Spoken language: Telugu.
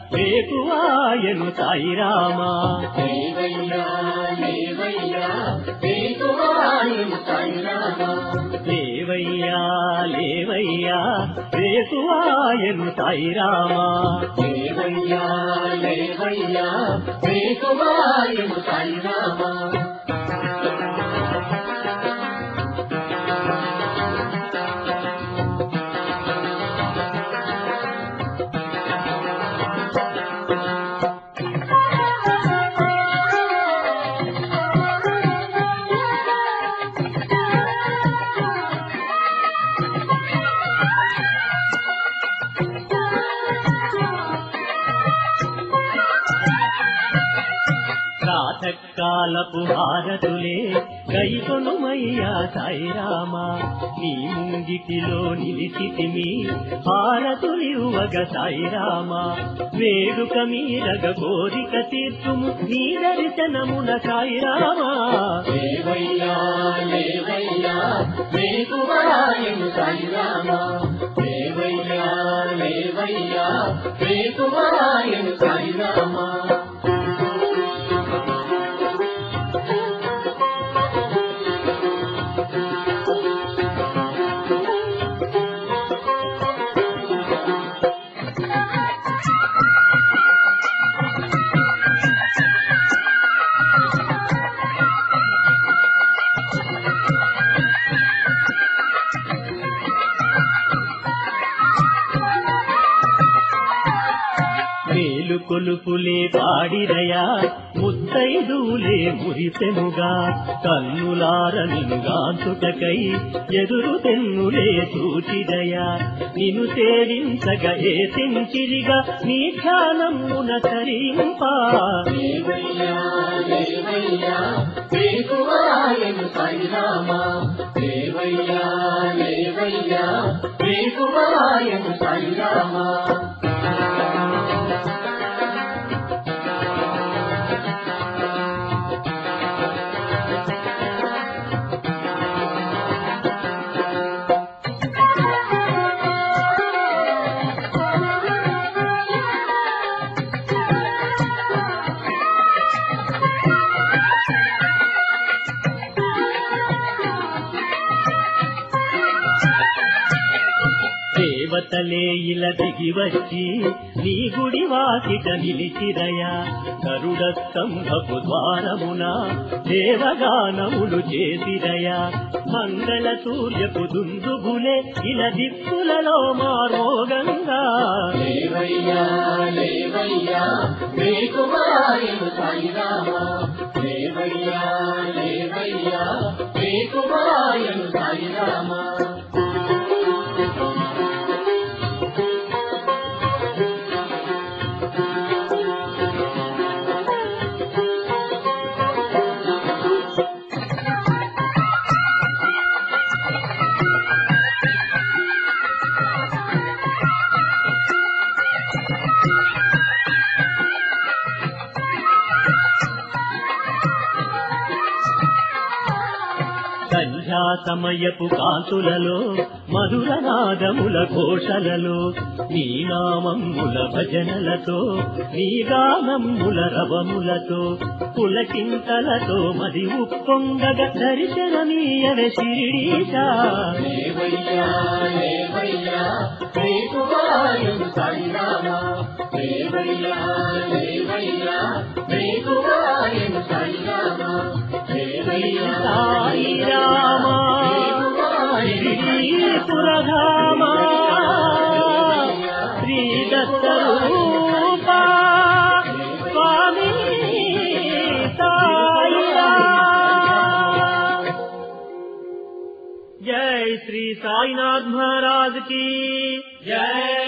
వేకువాయను సాయిరామా లేవయ్యా లేవయ్యా వేకువాయను సాయిరామా లేవయ్యా లేవయ్యా వేకువాయను సాయిరామా లేవయ్యా లేవయ్యా వేకువాయను సాయిరామా ప్రాతకాలపు హారతులే కైకొనుమయ్యా సాయిరామా నీ ముంగిటిలో నిలిచితిమి హారతులివ్వగ సాయిరామా వేడుక మీరగ కోరిక తీర్చుము నీ దర్శనమున సాయిరామా లేవయ్యా లేవయ్యా వేకువాయను సాయిరామా లేవయ్యా లేవయ్యా వేకువాయను సాయిరామా మేలు కొలుపులే పాడిరయా ముత్తైదులే మురిసెముగా కన్నులార నిన్నుగాంచుటకై ఎదురు తెన్నులే చూచిరయా నిన్ను సేవించగ ఏ తించిరిగా నీ ధ్యానమున తరింపా లేవయ్యా లేవయ్యా వేకువాయను సాయిరామా లేవయ్యా లేవయ్యా వేకువాయను సాయిరామా దేవతలే ఇలా దిగి వచ్చి నీ గుడి వాకిట నిలిచిరయా గరుడ స్తంభపు ద్వారమున దేవగానములు చేసిరయా మంగళ సూర్యపు దుందుబులే ఇలా దిక్కులలో మారోగంగా లేవయ్యా లేవయ్యా వేకువాయను సాయిరామా లేవయ్యా లేవయ్యా వేకువాయను సాయిరామా సంధ్యా సమయపు కాంతులలో మధుర నాదముల ఘోషలలో నీ నామముల భజనలతో నీ గానముల రవములతో పులకింతలతో మది ఉప్పొంగగ దర్శనమీయవే శిరీషా లేవయ్యా లేవయ్యా వేకువాయను సాయిరామా లేవయ్యా లేవయ్యా వేకువాయను సాయిరామా లేవయ్యా సాయి రామా పురధామా శ్రీ దత్తరూపా స్వామి సాయి రామ్. జై శ్రీ సాయినాథ్ మహారాజ్ की जय